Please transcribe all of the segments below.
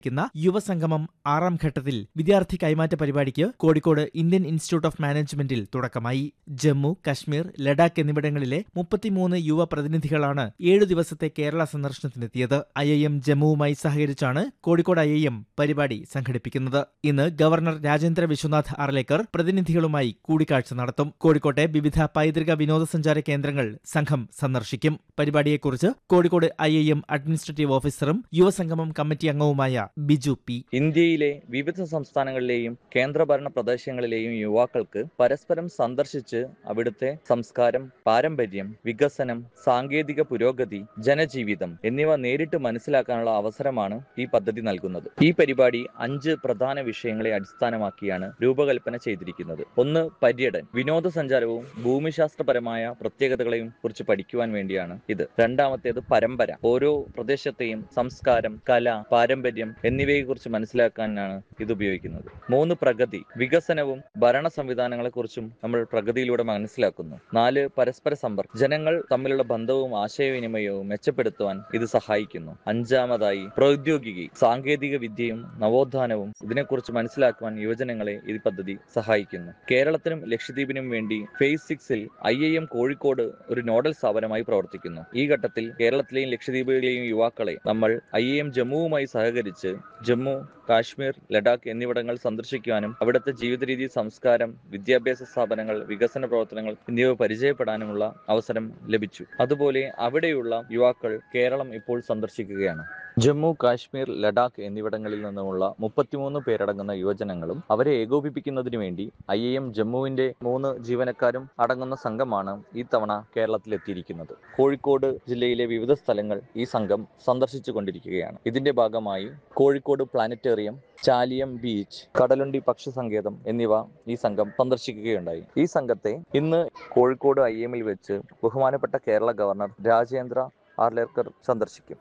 ക്കുന്ന യുവസംഗമം ആറാം ഘട്ടത്തിൽ വിദ്യാർത്ഥി കൈമാറ്റ പരിപാടിക്ക് കോഴിക്കോട് ഇന്ത്യൻ ഇൻസ്റ്റിറ്റ്യൂട്ട് ഓഫ് മാനേജ്മെന്റിൽ തുടക്കമായി ജമ്മു കശ്മീർ ലഡാക്ക് എന്നിവിടങ്ങളിലെ മുപ്പത്തിമൂന്ന് യുവ പ്രതിനിധികളാണ് ഏഴു ദിവസത്തെ കേരള സന്ദർശനത്തിനെത്തിയത് ഐ ഐ എം ജമ്മുവുമായി സഹകരിച്ചാണ് കോഴിക്കോട് ഐ ഐ എം പരിപാടി സംഘടിപ്പിക്കുന്നത് ഇന്ന് ഗവർണർ രാജേന്ദ്ര വിശ്വനാഥ് അർലേക്കർ പ്രതിനിധികളുമായി കൂടിക്കാഴ്ച നടത്തും കോഴിക്കോട്ടെ വിവിധ പൈതൃക വിനോദസഞ്ചാര കേന്ദ്രങ്ങൾ സംഘം സന്ദർശിക്കും പരിപാടിയെക്കുറിച്ച് Kozhikode I I M administrative ഓഫീസറും യുവസംഗമം കമ്മിറ്റി അംഗവുമായ ബിജു പി ഇന്ത്യയിലെ വിവിധ സംസ്ഥാനങ്ങളിലെയും കേന്ദ്രഭരണ പ്രദേശങ്ങളിലെയും യുവാക്കൾക്ക് പരസ്പരം സന്ദർശിച്ച് അവിടുത്തെ സംസ്കാരം പാരമ്പര്യം വികസനം സാങ്കേതിക പുരോഗതി ജനജീവിതം എന്നിവ നേരിട്ട് മനസ്സിലാക്കാനുള്ള അവസരമാണ് ഈ പദ്ധതി നൽകുന്നത് ഈ പരിപാടി അഞ്ച് പ്രധാന വിഷയങ്ങളെ അടിസ്ഥാനമാക്കിയാണ് രൂപകൽപ്പന ചെയ്തിരിക്കുന്നത് ഒന്ന് പര്യടൻ വിനോദസഞ്ചാരവും ഭൂമിശാസ്ത്രപരമായ പ്രത്യേകതകളെയും കുറിച്ച് പഠിക്കുവാൻ വേണ്ടിയാണ് ഇത് രണ്ടാമത്തേത് പരമ്പര ഓരോ പ്രദേശത്തെയും സംസ്കാരം കല പാരമ്പര്യം എന്നിവയെക്കുറിച്ച് മനസ്സിലാക്കാനാണ് ഇത് ഉപയോഗിക്കുന്നത് മൂന്ന് പ്രഗതി വികസനവും ഭരണ സംവിധാനങ്ങളെ കുറിച്ചും നമ്മൾ പ്രഗതിയിലൂടെ മനസ്സിലാക്കുന്നു നാല് പരസ്പര സമ്പർക്കം ജനങ്ങൾ തമ്മിലുള്ള ബന്ധവും ആശയവിനിമയവും മെച്ചപ്പെടുത്തുവാൻ ഇത് സഹായിക്കുന്നു അഞ്ചാമതായി പ്രൗദ്യോഗികി സാങ്കേതിക വിദ്യയും നവോത്ഥാനവും ഇതിനെക്കുറിച്ച് മനസ്സിലാക്കുവാൻ യുവജനങ്ങളെ ഈ പദ്ധതി സഹായിക്കുന്നു കേരളത്തിനും ലക്ഷദ്വീപിനും വേണ്ടി ഫേസ് സിക്സിൽ ഐ ഐ എം കോഴിക്കോട് ഒരു നോഡൽ സ്ഥാപനമായി പ്രവർത്തിക്കുന്നു ഈ ഘട്ടത്തിൽ കേരളത്തിലെയും ലക്ഷദ്വീപിലെയും യുവാക്കളെ നമ്മൾ ഐ ഐ എം ജമ്മുവുമായി സഹകരിച്ച് ജമ്മു കാശ്മീർ ലഡാക്ക് എന്നിവിടങ്ങൾ സന്ദർശിക്കുവാനും അവിടുത്തെ ജീവിത രീതി സംസ്കാരം വിദ്യാഭ്യാസ സ്ഥാപനങ്ങൾ വികസന പ്രവർത്തനങ്ങൾ എന്നിവ പരിചയപ്പെടാനുമുള്ള അവസരം ലഭിച്ചു അതുപോലെ അവിടെയുള്ള യുവാക്കൾ കേരളം ഇപ്പോൾ സന്ദർശിക്കുകയാണ് ജമ്മു കാശ്മീർ ലഡാക്ക് എന്നിവിടങ്ങളിൽ നിന്നുമുള്ള മുപ്പത്തിമൂന്ന് പേരടങ്ങുന്ന യുവജനങ്ങളും അവരെ ഏകോപിപ്പിക്കുന്നതിന് വേണ്ടി ഐ ഐ എം ജമ്മുവിന്റെ മൂന്ന് ജീവനക്കാരും അടങ്ങുന്ന സംഘമാണ് ഈ തവണ കേരളത്തിലെത്തിയിരിക്കുന്നത് കോഴിക്കോട് ജില്ലയിലെ വിവിധ സ്ഥലങ്ങൾ ഈ സംഘം സന്ദർശിച്ചു കൊണ്ടിരിക്കുകയാണ് ഇതിന്റെ ഭാഗമായി കോഴിക്കോട് പ്ലാനറ്റേറിയം ചാലിയം ബീച്ച് കടലുണ്ടി പക്ഷി സങ്കേതം എന്നിവ ഈ സംഘം സന്ദർശിക്കുകയുണ്ടായി ഈ സംഘത്തെ ഇന്ന് കോഴിക്കോട് ഐ എമ്മിൽ വെച്ച് ബഹുമാനപ്പെട്ട കേരള ഗവർണർ രാജേന്ദ്ര ആർലേക്കർ സന്ദർശിക്കും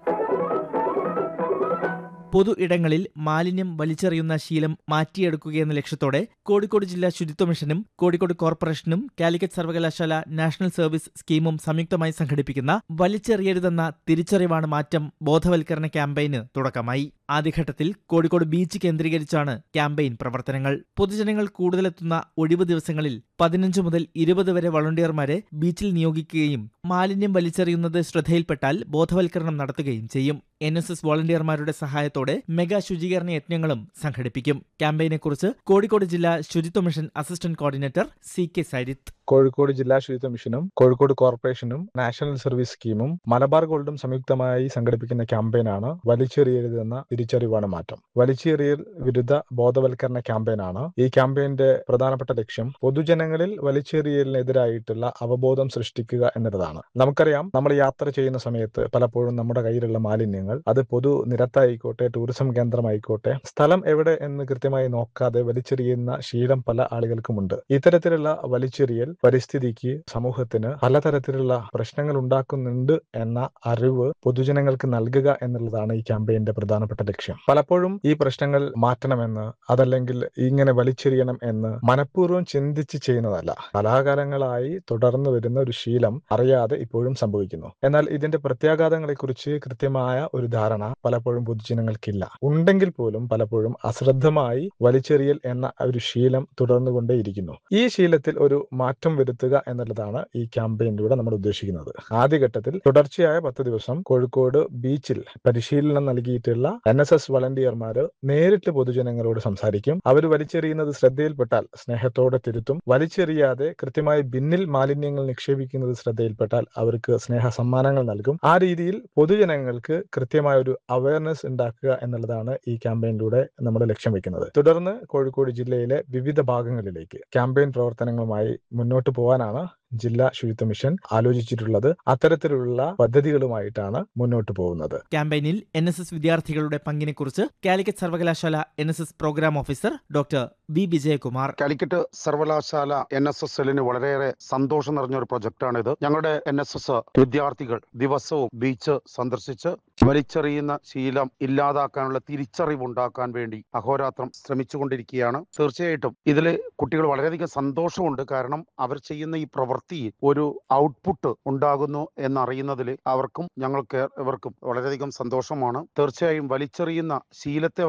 പൊതു ഇടങ്ങളിൽ മാലിന്യം വലിച്ചെറിയുന്ന ശീലം മാറ്റിയെടുക്കുകയെന്ന ലക്ഷ്യത്തോടെ കോഴിക്കോട് ജില്ലാ ശുചിത്വ മിഷനും കോഴിക്കോട് കോർപ്പറേഷനും കാലിക്കറ്റ് സർവകലാശാല നാഷണൽ സർവീസ് സ്കീമും സംയുക്തമായി സംഘടിപ്പിക്കുന്ന വലിച്ചെറിയരുതെന്ന തിരിച്ചറിവാണ് മാറ്റം ബോധവൽക്കരണ ക്യാമ്പയിന് തുടക്കമായി ആദ്യഘട്ടത്തിൽ കോഴിക്കോട് ബീച്ച് കേന്ദ്രീകരിച്ചാണ് ക്യാമ്പയിൻ പ്രവർത്തനങ്ങൾ പൊതുജനങ്ങൾ കൂടുതലെത്തുന്ന ഒഴിവ് ദിവസങ്ങളിൽ പതിനഞ്ച് മുതൽ ഇരുപത് വരെ വളണ്ടിയർമാരെ ബീച്ചിൽ നിയോഗിക്കുകയും മാലിന്യം വലിച്ചെറിയുന്നത് ശ്രദ്ധയിൽപ്പെട്ടാൽ ബോധവൽക്കരണം നടത്തുകയും ചെയ്യും എൻ എസ് എസ് വോളണ്ടിയർമാരുടെ സഹായത്തോടെ മെഗാ ശുചീകരണ യജ്ഞങ്ങളും സംഘടിപ്പിക്കും ക്യാമ്പയിനെക്കുറിച്ച് കോഴിക്കോട് ജില്ലാ ശുചിത്വ mission assistant coordinator C K Sarith Kozhikode ജില്ലാ ശുചിത്വ മിഷനും കോഴിക്കോട് കോർപ്പറേഷനും നാഷണൽ സർവീസ് സ്കീമും മലബാർ ഗോൾഡും സംയുക്തമായി സംഘടിപ്പിക്കുന്ന ക്യാമ്പയിനാണ് വലിച്ചെറിയരുത് എന്ന തിരിച്ചറിവാണ് മാറ്റം വലിച്ചെറിയൽ വിരുദ്ധ ബോധവൽക്കരണ ക്യാമ്പയിനാണ് ഈ ക്യാമ്പയിന്റെ പ്രധാനപ്പെട്ട ലക്ഷ്യം പൊതുജനങ്ങളിൽ വലിച്ചെറിയലിനെതിരായിട്ടുള്ള അവബോധം സൃഷ്ടിക്കുക എന്നതാണ് നമുക്കറിയാം നമ്മൾ യാത്ര ചെയ്യുന്ന സമയത്ത് പലപ്പോഴും നമ്മുടെ കയ്യിലുള്ള മാലിന്യങ്ങൾ അത് പൊതു നിരത്തായിക്കോട്ടെ ടൂറിസം കേന്ദ്രമായിക്കോട്ടെ സ്ഥലം എവിടെ എന്ന് കൃത്യമായി നോക്കാതെ വലിച്ചെറിയുന്ന ശീലം പല ആളുകൾക്കുമുണ്ട് ഇത്തരത്തിലുള്ള വലിച്ചെറിയൽ പരിസ്ഥിതിക്ക് സമൂഹത്തിന് പലതരത്തിലുള്ള പ്രശ്നങ്ങൾ ഉണ്ടാക്കുന്നുണ്ട് എന്ന അറിവ് പൊതുജനങ്ങൾക്ക് നൽകുക എന്നുള്ളതാണ് ഈ ക്യാമ്പയിന്റെ പ്രധാനപ്പെട്ട ലക്ഷ്യം പലപ്പോഴും ഈ പ്രശ്നങ്ങൾ മാറ്റണമെന്ന് അതല്ലെങ്കിൽ ഇങ്ങനെ വലിച്ചെറിയണം എന്ന് മനഃപൂർവ്വം ചിന്തിച്ച് ചെയ്യുന്നതല്ല കലാകാലങ്ങളായി തുടർന്നു വരുന്ന ഒരു ശീലം അറിയാതെ ഇപ്പോഴും സംഭവിക്കുന്നു എന്നാൽ ഇതിന്റെ പ്രത്യാഘാതങ്ങളെ കുറിച്ച് കൃത്യമായ ഒരു ധാരണ പലപ്പോഴും പൊതുജനങ്ങൾക്കില്ല ഉണ്ടെങ്കിൽ പോലും പലപ്പോഴും അശ്രദ്ധമായി വലിച്ചെറിയൽ എന്ന ഒരു ശീലം തുടർന്നുകൊണ്ടേയിരിക്കുന്നു ഈ ശീലത്തിൽ ഒരു മാറ്റം വരുത്തുക എന്നുള്ളതാണ് ഈ ക്യാമ്പയിനിലൂടെ നമ്മൾ ഉദ്ദേശിക്കുന്നത് ആദ്യഘട്ടത്തിൽ തുടർച്ചയായ പത്ത് ദിവസം കോഴിക്കോട് ബീച്ചിൽ പരിശീലനം നൽകിയിട്ടുള്ള എൻ എസ് എസ് വളണ്ടിയർമാര് നേരിട്ട് പൊതുജനങ്ങളോട് സംസാരിക്കും അവർ വലിച്ചെറിയുന്നത് ശ്രദ്ധയിൽപ്പെട്ടാൽ സ്നേഹത്തോടെ തിരുത്തും വലിച്ചെറിയാതെ കൃത്യമായി ബിന്നിൽ മാലിന്യങ്ങൾ നിക്ഷേപിക്കുന്നത് ശ്രദ്ധയിൽപ്പെട്ടാൽ അവർക്ക് സ്നേഹ സമ്മാനങ്ങൾ നൽകും ആ രീതിയിൽ പൊതുജനങ്ങൾക്ക് കൃത്യമായ ഒരു അവയർനെസ് ഉണ്ടാക്കുക എന്നുള്ളതാണ് ഈ ക്യാമ്പയിനിലൂടെ നമ്മൾ ലക്ഷ്യം വെക്കുന്നത് തുടർന്ന് കോഴിക്കോട് ജില്ലയിലെ വിവിധ ഭാഗങ്ങളിലേക്ക് ക്യാമ്പയിൻ പ്രവർത്തനങ്ങളുമായി മുന്നോട്ട് പോകാനാണ് ജില്ലാ ശുചിത്വ മിഷൻ ആലോചിച്ചിട്ടുള്ളത് അത്തരത്തിലുള്ള പദ്ധതികളുമായിട്ടാണ് മുന്നോട്ട് പോകുന്നത് ക്യാമ്പയിനിൽ എൻ എസ് എസ് വിദ്യാർത്ഥികളുടെ പങ്കിനെക്കുറിച്ച് കാലിക്കറ്റ് സർവകലാശാല N S S programme officer doctor V Vijayakumar Calicut സർവകലാശാല എൻ എസ് എസ് എല്ലിന് വളരെയേറെ സന്തോഷം നിറഞ്ഞ ഒരു പ്രൊജക്റ്റാണ് ഇത് ഞങ്ങളുടെ എൻ എസ് എസ് വിദ്യാർത്ഥികൾ ദിവസവും ബീച്ച് സന്ദർശിച്ച് വലിച്ചെറിയുന്ന ശീലം ഇല്ലാതാക്കാനുള്ള തിരിച്ചറിവ് ഉണ്ടാക്കാൻ വേണ്ടി അഹോരാത്രം ശ്രമിച്ചുകൊണ്ടിരിക്കുകയാണ് തീർച്ചയായിട്ടും ഇതിൽ കുട്ടികൾ വളരെയധികം സന്തോഷമുണ്ട് കാരണം അവർ ചെയ്യുന്ന ഈ പ്രവർത്തി ഒരു ഔട്ട്പുട്ട് ഉണ്ടാകുന്നു എന്നറിയുന്നതിൽ അവർക്കും ഞങ്ങൾക്ക് ഇവർക്കും വളരെയധികം സന്തോഷമാണ് തീർച്ചയായും വലിച്ചെറിയുന്ന ശീലത്തെ